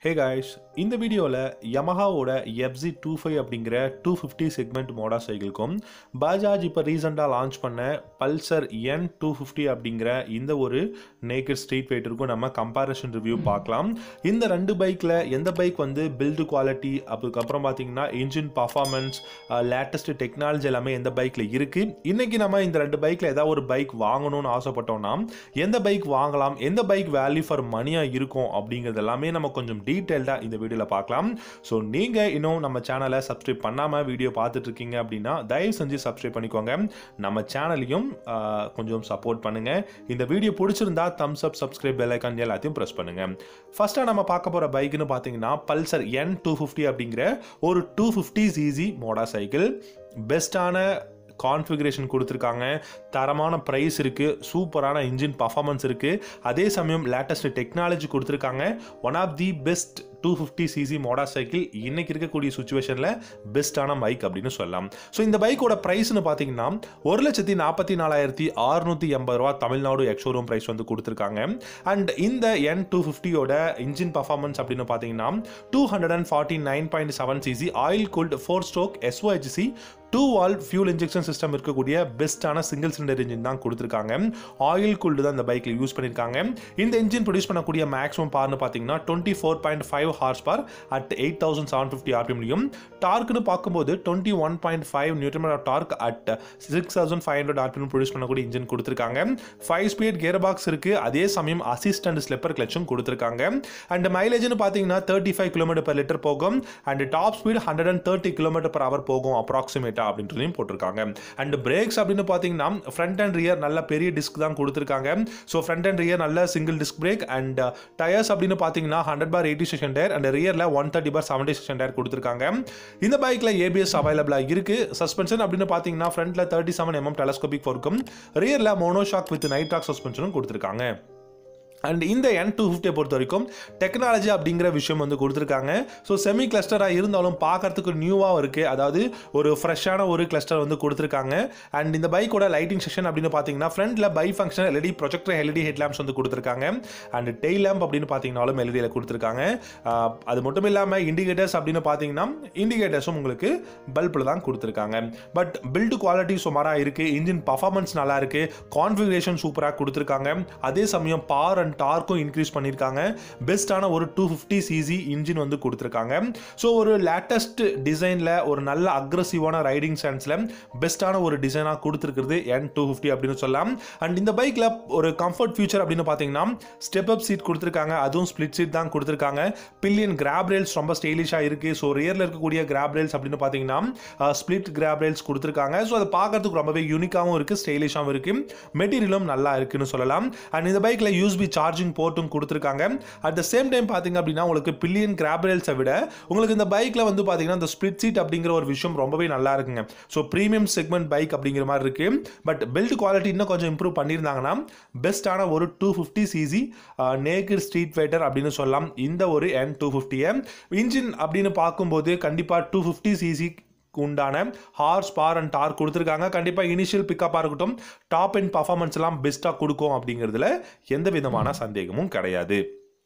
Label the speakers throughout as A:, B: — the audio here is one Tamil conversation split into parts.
A: ஹே காய்ஸ் இந்த வீடியோவில் யமஹாவோட எஃப்சி டூ ஃபைவ் அப்படிங்கிற டூ ஃபிஃப்டி செக்மெண்ட் மோடா சைக்கிள்க்கும் பஜாஜ் இப்போ ரீசெண்டாக லான்ச் பண்ண பல்சர் என் டூ ஃபிஃப்டி அப்படிங்கிற இந்த ஒரு நேக்கட் ஸ்ட்ரீட் ஃபைட்டருக்கும் நம்ம கம்பேரிஷன் ரிவ்யூ பார்க்கலாம் இந்த ரெண்டு பைக்கில் எந்த பைக் வந்து பில்டு குவாலிட்டி அதுக்கப்புறம் பார்த்தீங்கன்னா இன்ஜின் பர்ஃபார்மன்ஸ் லேட்டஸ்ட் டெக்னாலஜி எல்லாமே எந்த பைக்கில் இருக்குது இன்றைக்கி நம்ம இந்த ரெண்டு பைக்கில் ஏதாவது ஒரு பைக் வாங்கணும்னு ஆசைப்பட்டோம்னா எந்த பைக் வாங்கலாம் எந்த பைக் வேல்யூ ஃபார் மணியாக இருக்கும் அப்படிங்கிறது எல்லாமே நம்ம கொஞ்சம் டீட்டெயில்டாக இந்த வீடியோவில் பார்க்கலாம் ஸோ நீங்கள் இன்னும் நம்ம சேனலை சப்ஸ்கிரைப் பண்ணாமல் வீடியோ பார்த்துட்டு இருக்கீங்க அப்படின்னா தயவு செஞ்சு சப்ஸ்கிரைப் பண்ணிக்கோங்க நம்ம சேனலையும் ஆஹ், கொஞ்சம் சப்போர்ட் பண்ணுங்கள் இந்த வீடியோ பிடிச்சிருந்தா thumbs up subscribe bell icon எல்லாத்தையும் ப்ரெஸ் பண்ணுங்கள் ஃபஸ்ட்டாக நம்ம பார்க்க போகிற பைக்குன்னு பார்த்தீங்கன்னா பல்சர் என் டூ ஃபிஃப்டி அப்படிங்கிற ஒரு two fifty CC motorcycle பெஸ்ட்டான கான்ஃபிகரேஷன் கொடுத்துருக்காங்க தரமான ப்ரைஸ் இருக்குது சூப்பரான இன்ஜின் பர்ஃபார்மன்ஸ் இருக்குது அதே சமயம் லேட்டஸ்ட் டெக்னாலஜி கொடுத்துருக்காங்க one of the best two fifty CC motorcycle இன்னைக்கு இருக்கக்கூடிய சுச்சுவேஷனில் பெஸ்ட்டான பைக் அப்படின்னு சொல்லலாம் ஸோ இந்த பைக்கோட ப்ரைஸ்னு பார்த்தீங்கன்னா ஒரு லட்சத்தி நாற்பத்தி நாலாயிரத்தி அறுநூத்தி எண்பது ரூபா தமிழ்நாடு எக்ஷோரூம் ப்ரைஸ் வந்து கொடுத்துருக்காங்க அண்ட் இந்த என் டூ ஃபிஃப்டியோட இன்ஜின் பர்ஃபார்மன்ஸ் அப்படின்னு பார்த்தீங்கன்னா two hundred and forty nine point seven CC oil cooled four stroke SOHC two valve fuel injection system இருக்கக்கூடிய பெஸ்ட்டான சிங்கிள் சிலிண்டர் இன்ஜின் தான் கொடுத்துருக்காங்க ஆயில் கூல்டு தான் இந்த பைக்கில் யூஸ் பண்ணியிருக்காங்க இந்த இன்ஜின் ப்ரொடியூஸ் பண்ணக்கூடிய மேக்ஸிமம் பார்னு பார்த்தீங்கன்னா twenty four point five horse power at eight thousand seven fifty ஆர்பிஎம்லையும் டார்க்னு பார்க்கும்போது twenty one point five newton of torque at six thousand five hundred RPM produce பண்ணக்கூடிய இன்ஜின் கொடுத்துருக்காங்க ஃபைவ் ஸ்பீட் கியர் பாக்ஸ் இருக்குது அதே சமயம் அசிஸ்டன்ட் ஸ்லிப்பர் கிளச்சும் கொடுத்துருக்காங்க அண்ட் மைலேஜ்னு பார்த்தீங்கன்னா thirty five kilometre per litre போகும் and top speed hundred and thirty kilometre per hour போகும் அப்ராக்சிமேட்டா அப்படின்றதையும் போட்டிருக்காங்க அண்ட் பிரேக்ஸ் அப்படின்னு பார்த்தீங்கன்னா ஃப்ரண்ட் அண்ட் ரியர் நல்ல பெரிய டிஸ்க் தான் கொடுத்துருக்காங்க ஸோ ஃப்ரண்ட் அண்ட் ரியர் நல்ல single disc brake and tyres அப்படின்னு பார்த்தீங்கன்னா hundred per eighty section tyre and ரியரில் one thirty per seventy section tyre கொடுத்துருக்காங்க இந்த பைக்கில் ஏபிஎஸ் அவைலபிளாக இருக்கு சஸ்பென்ஷன் அப்படின்னு பார்த்தீங்கன்னா ஃப்ரண்ட்ல தேர்ட்டி செவன் எம்எம் டெலஸ்கோபிக் ஃபோர்க்கும் ரியரில் மோனோஷாக் வித் நைட்ராக் சஸ்பென்ஷனும் கொடுத்துருக்காங்க அண்ட் இந்த என் டூ ஃபிஃப்டியை பொறுத்த வரைக்கும் டெக்னாலஜி அப்படிங்கிற விஷயம் வந்து கொடுத்துருக்காங்க ஸோ செமி கிளஸ்டராக இருந்தாலும் பார்க்கறதுக்கு நியூவாக இருக்குது அதாவது ஒரு ஃப்ரெஷ்ஷான ஒரு கிளஸ்டர் வந்து கொடுத்துருக்காங்க அண்ட் இந்த பைக்கோட லைட்டிங் செக்ஷன் அப்படின்னு பார்த்தீங்கன்னா ஃப்ரண்ட்டில் bi function LED projector LED head lamps வந்து கொடுத்துருக்காங்க அண்ட் டெய்ல் லேம்ப் அப்படின்னு பார்த்தீங்கனாலும் எல்இடியில் கொடுத்துருக்காங்க ஆஹ், அது மட்டும் இல்லாமல் இண்டிகேட்டர்ஸ் அப்படின்னு பார்த்தீங்கன்னா இண்டிகேட்டர்ஸும் உங்களுக்கு பல்பில் தான் கொடுத்துருக்காங்க பட் பில்டு குவாலிட்டி சுமாராக இருக்குது இன்ஜின் பர்ஃபார்மன்ஸ் நல்லா இருக்குது கான்ஃபிகரேஷன் சூப்பராக கொடுத்துருக்காங்க அதே சமயம் பவர் அண்ட் டார்க்கும் இன்க்ரீஸ் பண்ணியிருக்காங்க பெஸ்ட்டான ஒரு டூ ஃபிஃப்டி சிசி இன்ஜின் வந்து கொடுத்துருக்காங்க ஸோ ஒரு லேட்டஸ்ட் டிசைனில் ஒரு நல்ல அக்ரஸிவான ரைடிங் சென்ஸில் பெஸ்ட்டான ஒரு டிசைனாக கொடுத்துருக்குறது என் டூ ஃபிஃப்டி அப்படின்னு சொல்லலாம் அண்ட் இந்த பைக்கில் ஒரு கம்ஃபர்ட் ஃபியூச்சர் அப்படின்னு பார்த்தீங்கன்னா ஸ்டெப் அப் சீட் கொடுத்துருக்காங்க அதுவும் ஸ்பிளிட் சீட் தான் கொடுத்துருக்காங்க பில்லியன் கிராப் ரேல்ஸ் ரொம்ப ஸ்டைலிஷாக இருக்குது ஸோ ரியரில் இருக்கக்கூடிய கிராப் ரேல்ஸ் அப்படின்னு பார்த்தீங்கன்னா ஸ்பிளிட் கிராப் ரேல்ஸ் கொடுத்துருக்காங்க ஸோ அதை பார்க்கறதுக்கு ரொம்பவே யூனிக்காகவும் இருக்குது ஸ்டைலிஷாகவும் இருக்குது மெட்டீரியலும் நல்லா இருக்குன்னு சொல்லலாம் அண்ட் இந்த பைக்கில் யூஸ்பி சார்ஜிங் போர்ட்டும் கொடுத்துருக்காங்க அட் த சேம் டைம் பார்த்தீங்க அப்படின்னா உங்களுக்கு பில்லியன் கிராப் ரேல்ஸை விட உங்களுக்கு இந்த பைக்கில் வந்து பார்த்தீங்கன்னா இந்த ஸ்பிளிட் சீட் அப்படிங்கிற ஒரு விஷயம் ரொம்பவே நல்லா இருக்குங்க ஸோ ப்ரீமியம் செக்மெண்ட் பைக் அப்படிங்கிற மாதிரி இருக்கு பட் பில்ட் குவாலிட்டி இன்னும் கொஞ்சம் இம்ப்ரூவ் பண்ணியிருந்தாங்கன்னா பெஸ்ட்டான ஒரு two fifty CC naked street fighter அப்படின்னு சொல்லலாம் இந்த ஒரு என் டூ ஃபிஃப்டியை இன்ஜின் அப்படின்னு பார்க்கும்போது கண்டிப்பாக டூ ஃபிஃப்டி சிசி உண்டான ஹார்ஸ் பார் அண்ட் டார்க் கொடுத்துருக்காங்க கண்டிப்பாக இனிஷியல் பிக்கப்பாக இருக்கட்டும் டாப் அண்ட் பர்ஃபார்மன்ஸ் எல்லாம் பெஸ்ட்டாக கொடுக்கும் அப்படிங்கிறதுல எந்த விதமான சந்தேகமும் கிடையாது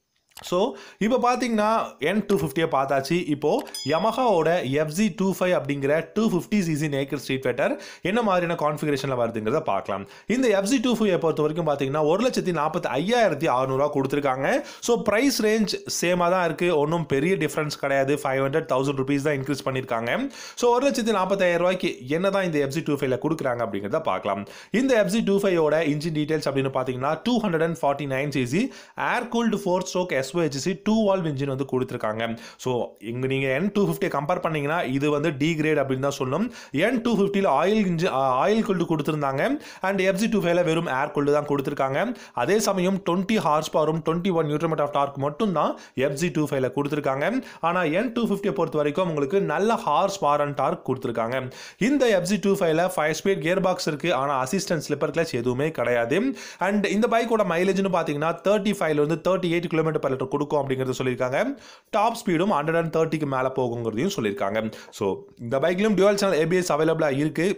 A: ஸோ இப்போ பார்த்தீங்கன்னா என் டூ ஃபிஃப்டியை பார்த்தாச்சு இப்போது யமஹாவோட எஃப்ஜி டூ ஃபைவ் அப்படிங்கிற two fifty CC naked street fighter என்ன மாதிரியான கான்ஃபிகரேஷனில் வருதுங்கிறத பார்க்கலாம் இந்த எஃப்ஜி டூ ஃபைவ் பொறுத்த வரைக்கும் பார்த்தீங்கன்னா ஒரு லட்சத்தி நாற்பத்தி ஐயாயிரத்தி அறநூறுவா கொடுத்துருக்காங்க ஸோ ப்ரைஸ் ரேஞ்ச் சேமாக தான் இருக்குது ஒன்றும் பெரிய டிஃப்ரென்ஸ் கிடையாது ஃபைவ் ஹண்ட்ரட் தௌசண்ட் ருபீஸ் தான் இன்க்ரீஸ் பண்ணியிருக்காங்க ஸோ ஒரு லட்சத்தி நாற்பத்தாயிரம் ரூபாய்க்கு என்ன தான் இந்த எஃப்ஜி டூ ஃபைவ்ல கொடுக்குறாங்க அப்படிங்கிறத பார்க்கலாம் இந்த எஃப்ஜி டூ ஃபைவோட இன்ஜின் டீடைல்ஸ் அப்படின்னு பார்த்தீங்கன்னா two hundred and forty nine CC air cooled four stroke SOHC two valve engine வந்து கொடுத்துருக்காங்க ஸோ இங்கே நீங்கள் என் டூ ஃபிஃப்டியை கம்பேர் பண்ணீங்கன்னா இது வந்து டி கிரேட் அப்படின்னு தான் சொல்லணும் என் டூ ஃபிஃப்டியில் ஆயில் இன்ஜின் ஆயில் கூல்டு கொடுத்துருந்தாங்க அண்ட் எஃப்ஜி டூ ஃபைவ்ல வெறும் ஏர் கூல்டு தான் கொடுத்துருக்காங்க அதே சமயம் டுவெண்ட்டி ஹார்ஸ் பவரும் twenty one newton metre of torque மட்டும் தான் எஃப்ஜி டூ ஃபைவ்ல கொடுத்துருக்காங்க ஆனால் என் டூ ஃபிஃப்டியை பொறுத்த வரைக்கும் உங்களுக்கு நல்ல ஹார்ஸ் பவர் அண்ட் டார்க் கொடுத்துருக்காங்க இந்த எஃப்ஜி டூ ஃபைவ்ல ஃபைவ் ஸ்பீட் கியர் பாக்ஸ் இருக்கு ஆனால் அசிஸ்டன்ட் ஸ்லிப்பர் கிளச் எதுவுமே கிடையாது அண்ட் இந்த பைக்கோட மைலேஜ்னு பார்த்தீங்கன்னா தேர்ட்டி ஃபைவ்ல இருந்து thirty eight kilometre per litre கொடுக்கும் அப்படிங்கிறத சொல்லியிருக்காங்க டாப் ஸ்பீடும் ஹண்ட்ரட் அண்ட் தேர்ட்டிக்கு மேலே போகுங்கிறதையும் சொல்லியிருக்காங்க ஸோ இந்த பைக்லையும் டியூவல் சேனல் ஏபிஎஸ் அவைலபிளாக இருக்குது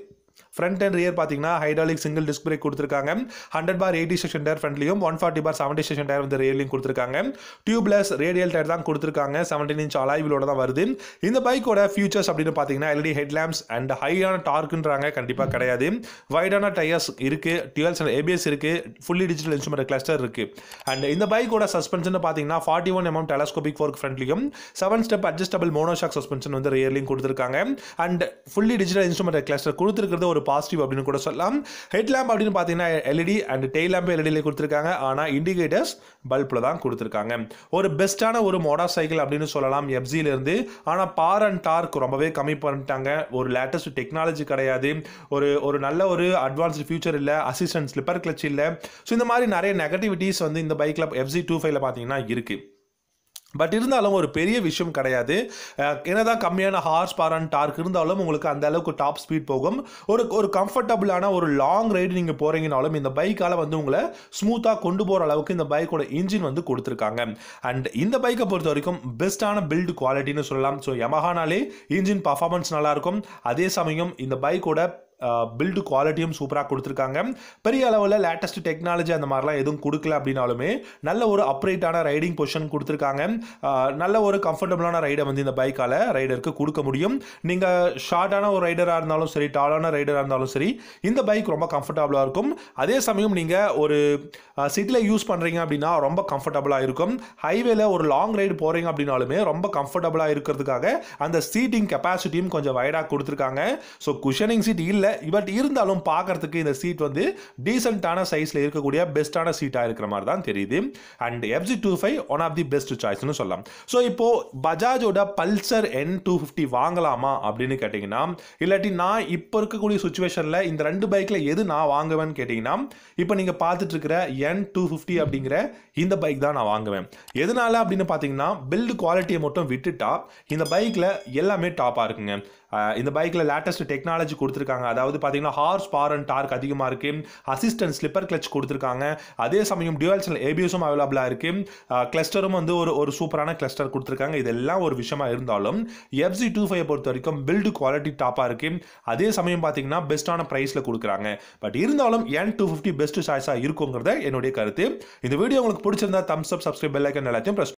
A: ஃப்ரண்ட் அண்ட் ரியர் பார்த்தீங்கன்னா ஹைட்ராலிக் சிங்கிள் டிஸ்க் பிரேக் கொடுத்துருக்காங்க hundred per eighty section tyre ஃப்ரண்ட்லையும் one forty per seventy section tyre வந்து ரியர்லையும் கொடுத்துருக்காங்க டியூப்லெஸ் ரேடியல் டயர் தான் கொடுத்துருக்காங்க செவன்டீன் இன்ச் அலாய்விலோட தான் வருது இந்த பைக்கோட ஃபியூச்சர்ஸ் அப்படின்னு பார்த்தீங்கன்னா எல்இடி ஹெட் லேம்ப்ஸ் அண்ட் ஹையான டார்க்குன்றாங்க கண்டிப்பாக கிடையாது வைடான டயர்ஸ் இருக்கு டியூவல் ஏபிஎஸ் இருக்கு ஃபுல்லி டிஜிட்டல் இன்ஸ்ட்ருமெண்ட் கிளஸ்டர் இருக்கு அண்ட் இந்த பைக்கோட சஸ்பென்ஷன் பார்த்தீங்கன்னா forty one MM telescopic fork ஃப்ரண்ட்லையும் seven step adjustable monoshock suspension வந்து ரியர்லையும் கொடுத்துருக்காங்க and fully digital instrument cluster கொடுத்துருக்கிறது ஒரு பாசிட்டிவ் அப்படின்னு கூட சொல்லலாம் ஹெட் லேம்ப் அப்படின்னு பார்த்தீங்கன்னா எல்இடி அண்ட் டெய்ல் லேம்ப் எல்இடியில் கொடுத்துருக்காங்க ஆனால் இண்டிகேட்டர்ஸ் பல்பில் தான் கொடுத்துருக்காங்க ஒரு பெஸ்ட்டான ஒரு மோட்டார் சைக்கிள் அப்படின்னு சொல்லலாம் எஃப்சில இருந்து ஆனால் பார் அண்ட் டார்க் ரொம்பவே கம்மி பண்ணிட்டாங்க ஒரு லேட்டஸ்ட் டெக்னாலஜி கிடையாது ஒரு ஒரு நல்ல ஒரு அட்வான்ஸ்டு ஃபியூச்சர் இல்லை அசிஸ்டன்ட் ஸ்லிப்பர் கிளச் இல்லை ஸோ இந்த மாதிரி நிறைய நெகட்டிவிட்டிஸ் வந்து இந்த பைக்கில் எஃப்சி டூ ஃபைவ்ல பார்த்தீங்கன்னா இருக்குது பட் இருந்தாலும் ஒரு பெரிய விஷயம் கிடையாது அஹ் என்னதான் கம்மியான ஹார்ஸ் பார் அண்ட் டார்க் இருந்தாலும் உங்களுக்கு அந்த அளவுக்கு டாப் ஸ்பீட் போகும் ஒரு ஒரு கம்ஃபர்டபுளான ஒரு லாங் ரைடு நீங்கள் போகிறீங்கனாலும் இந்த பைக்கால் வந்து உங்களை ஸ்மூத்தாக கொண்டு போகிற அளவுக்கு இந்த பைக்கோட இன்ஜின் வந்து கொடுத்துருக்காங்க அண்ட் இந்த பைக்கை பொறுத்த வரைக்கும் பெஸ்ட்டான பில்டு குவாலிட்டின்னு சொல்லலாம் ஸோ யமஹானாலே இன்ஜின் பர்ஃபார்மன்ஸ் நல்லாயிருக்கும் அதே சமயம் இந்த பைக்கோட பில்டு குவாலிட்டியும் சூப்பராக கொடுத்துருக்காங்க பெரிய அளவில் லேட்டஸ்ட் டெக்னாலஜி அந்த மாதிரிலாம் எதுவும் கொடுக்கல அப்படின்னாலுமே நல்ல ஒரு அப்ரைட்டான ரைடிங் பொசிஷன் கொடுத்துருக்காங்க அஹ், நல்ல ஒரு கம்ஃபர்டபுளான ரைடை வந்து இந்த பைக்கால் ரைடருக்கு கொடுக்க முடியும் நீங்கள் ஷார்ட்டான ஒரு ரைடராக இருந்தாலும் சரி டாலான ரைடராக இருந்தாலும் சரி இந்த பைக் ரொம்ப கம்ஃபர்டபுளாக இருக்கும் அதே சமயம் நீங்கள் ஒரு சிட்டியில் யூஸ் பண்ணுறீங்க அப்படின்னா ரொம்ப கம்ஃபர்டபுளாக இருக்கும் ஹைவேல ஒரு லாங் ரைடு போகிறீங்க அப்படின்னாலுமே ரொம்ப கம்ஃபர்டபுளாக இருக்கிறதுக்காக அந்த சீட்டிங் கெப்பாசிட்டியும் கொஞ்சம் வைடாக கொடுத்துருக்காங்க ஸோ குஷனிங் சீட் இல்லை பட் இருந்தாலும் பார்க்கறதுக்கு இந்த சீட் வந்து டீசென்ட்டான சைஸில் இருக்கக்கூடிய பெஸ்ட்டான சீட்டாக இருக்கிற மாதிரி தான் தெரியுது and FZ two five one of the best சாய்ஸ்னு சொல்லலாம் ஸோ இப்போ பஜாஜோட பல்சர் என் டூ ஃபிஃப்டி வாங்கலாமா அப்படின்னு கேட்டிங்கன்னா இல்லாட்டி நான் இப்போ இருக்கக்கூடிய சுச்சுவேஷனில் இந்த ரெண்டு பைக்கில் எது நான் வாங்குவேன்னு கேட்டிங்கன்னா இப்போ நீங்கள் பார்த்துட்டு இருக்கிற என் டூ ஃபிஃப்டி அப்படிங்கிற இந்த பைக் தான் நான் வாங்குவேன் எதனால அப்படின்னு பார்த்தீங்கன்னா பில்டு குவாலிட்டியை மட்டும் விட்டுட்டா இந்த பைக்கில் எல்லாமே டாப்பாக இருக்குங்க அஹ் இந்த பைக்கில் லேட்டஸ்ட் டெக்னாலஜி கொடுத்துருக்காங்க அதாவது பார்த்தீங்கன்னா ஹார்ஸ் பார் அண்ட் டார்க் அதிகமாக இருக்கு அசிஸ்டன்ட் ஸ்லிப்பர் கிளச் கொடுத்துருக்காங்க அதே சமயம் டியூவல் செல் ஏபிஎஸும் அவைலபிளாக இருக்கு கிளஸ்டரும் வந்து ஒரு ஒரு சூப்பரான கிளஸ்டர் கொடுத்துருக்காங்க இதெல்லாம் ஒரு விஷயமா இருந்தாலும் எஃப்சி டூ ஃபைவ் பொறுத்த வரைக்கும் பில்டு குவாலிட்டி டாப்பாக இருக்கு அதே சமயம் பார்த்தீங்கன்னா பெஸ்ட்டான ப்ரைஸில் கொடுக்குறாங்க பட் இருந்தாலும் என் டூ ஃபிஃப்டி பெஸ்ட் சாய்ஸாக இருக்குங்கிறத என்னுடைய கருத்து இந்த வீடியோ உங்களுக்கு பிடிச்சிருந்தா thumbs up subscribe bell icon எல்லாத்தையும் press